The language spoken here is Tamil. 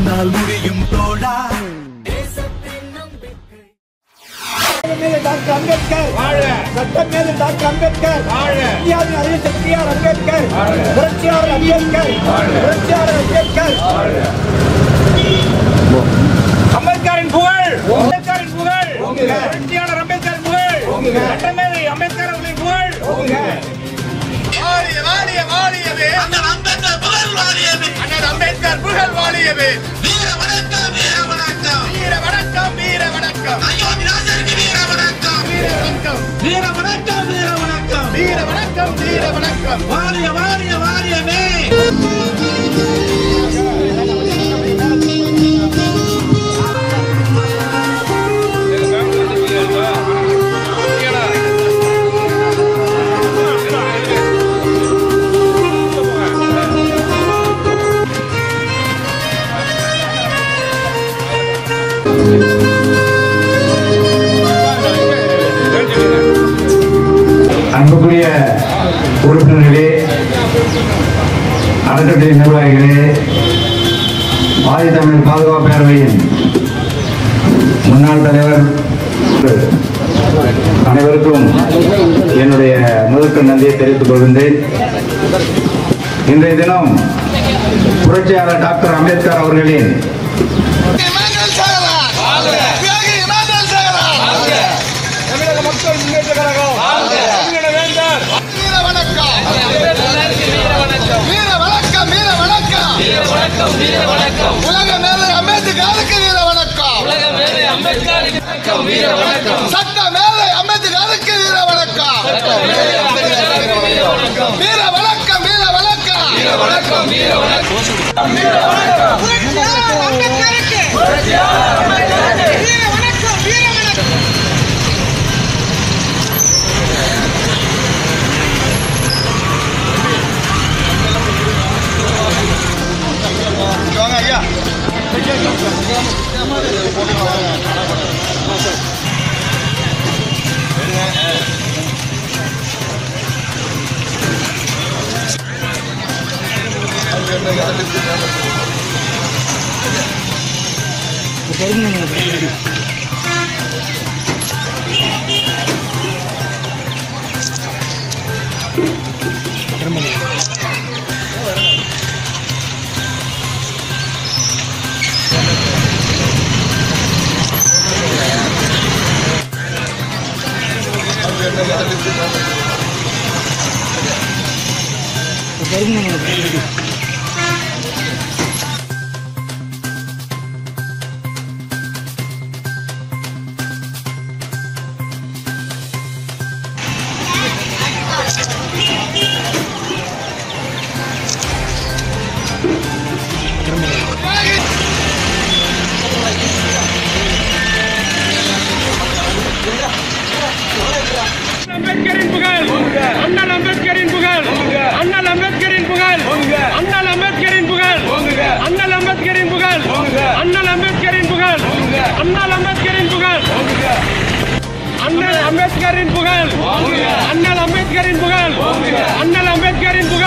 உன்னால் முடியும் தோழா மேலே டாக்டர் அம்பேத்கர் சட்டம் மேலே டாக்டர் அம்பேத்கர் இந்தியாவின் அறிஞர் பி ஆர் அம்பேத்கர் புரட்சியாளர் அம்பேத்கர் புரட்சியாளர் அம்பேத்கர் அம்பேத்கரின் புகழ் அம்பேத்கரின் புகழ் புரட்சியாளர் அம்பேத்கர் புகழ் சட்டமேதை அம்பேத்கர் அவர்களின் புகழ் வாழிய வாழிய வாழியவே அண்ணன் அம்பேத்கர் புகழ் வாழியவே அண்ணன் அம்பேத்கர் புகழ் வாழியவே வீர வணக்கம் வீர வணக்கம் வீர வணக்கம் வீர வணக்கம் ஐயோ விநாசருக்கு வீர வணக்கம் வீர வணக்கம் வீர வணக்கம் வீர வணக்கம் வீர வணக்கம் வீர வணக்கம் வாழிய வாழிய வாழியவே அன்புக்குரிய உறுப்பினர்களே அறக்கட்டளை நிர்வாகிகளே ஆதித்தமிழ் பாதுகாப்பு பேரவையின் முன்னாள் தலைவர் அனைவருக்கும் என்னுடைய முதற்க நன்றியை தெரிவித்துக் கொள்கின்றேன் இன்றைய தினம் புரட்சியாளர் டாக்டர் அம்பேத்கர் அவர்களின் இமானுவேல் சேகரன் தியாகி இமானுவேல் சேகரன் தமிழக மக்கள் முன்னேற்ற கழகம் தமிழக வேந்தர் வீர வணக்கம் வீர வணக்கம் வீர வணக்கம் வீர வணக்கம் வீர வணக்கம் உலக மேலே அம்பேத்கருக்கு வீர வணக்கம் உலக மேலே அம்பேத்கருக்கு வீர வணக்கம் சட்ட மேலே அம்பேத்கருக்கு வீர வணக்கம் வீர வணக்கம் வீர வணக்கம் வீர வணக்கம் வீர வணக்கம் புரட்சியாளர் அம்பேத்கருக்கு வீர வணக்கம் வீர வணக்கம் வாங்க ஐயா அம்பேத்கரின் புகழ் அண்ணல் அம்பேத்கரின் புகழ் அண்ணல் அம்பேத்கரின் புகழ் அண்ணல் அம்பேத்கரின் புகழ் அண்ணல் அம்பேத்கரின் புகழ் அண்ணல் அம்பேத்கரின் புகழ் அண்ணல் அம்பேத்கரின் புகழ் அண்ணல் அம்பேத்கரின் புகழ் அண்ணல் அம்பேத்கரின் புகழ் அண்ணல் அம்பேத்கரின் புகழ்